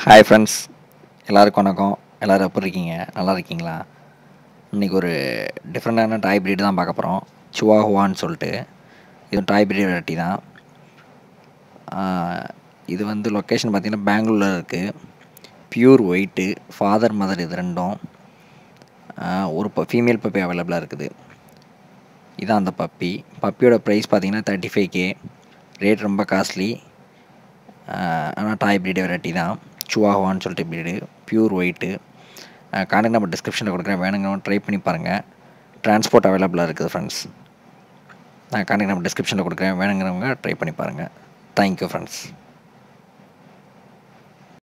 hi friends எல்லாருக்கும் வணக்கம் எல்லோரும் எப்படி இருக்கீங்க நல்லா இருக்கீங்களா இன்றைக்கி ஒரு டிஃப்ரெண்ட்டான டாய் breed தான் பார்க்க போகிறோம் சுவாஹுவான்னு சொல்லிட்டு இது டாய் breed வெரைட்டி தான் ஆஹ் இது வந்து லொக்கேஷன் பார்த்திங்கன்னா பெங்களூரில் இருக்குது பியூர் ஒயிட்டு ஃபாதர் மதர் இது ரெண்டும் ஆஹ் ஒரு ஃபீமேல் பப்பி அவைலபிளாக இருக்குது இதான் அந்த பப்பி பப்பியோட ப்ரைஸ் பார்த்தீங்கன்னா தேர்ட்டி ஃபைவ் கே ரேட் ரொம்ப காஸ்ட்லி ஆனால் டாய் பிரீடு வெரைட்டி தான் சுவாஹான்னு சொல்லிட்டு breed pure white contact number டிஸ்கிரிப்ஷனில் கொடுக்குறேன் வேணுங்க ட்ரை பண்ணி பாருங்கள் டிரான்ஸ்போர்ட் அவைலபிளாக இருக்குது ஃப்ரெண்ட்ஸ் நான் கான்டாக்ட் நம்பர் டிஸ்கிரிப்ஷனில் கொடுக்குறேன் வேணுங்கிறவங்க ட்ரை பண்ணி பாருங்கள் தேங்க்யூ ஃப்ரெண்ட்ஸ்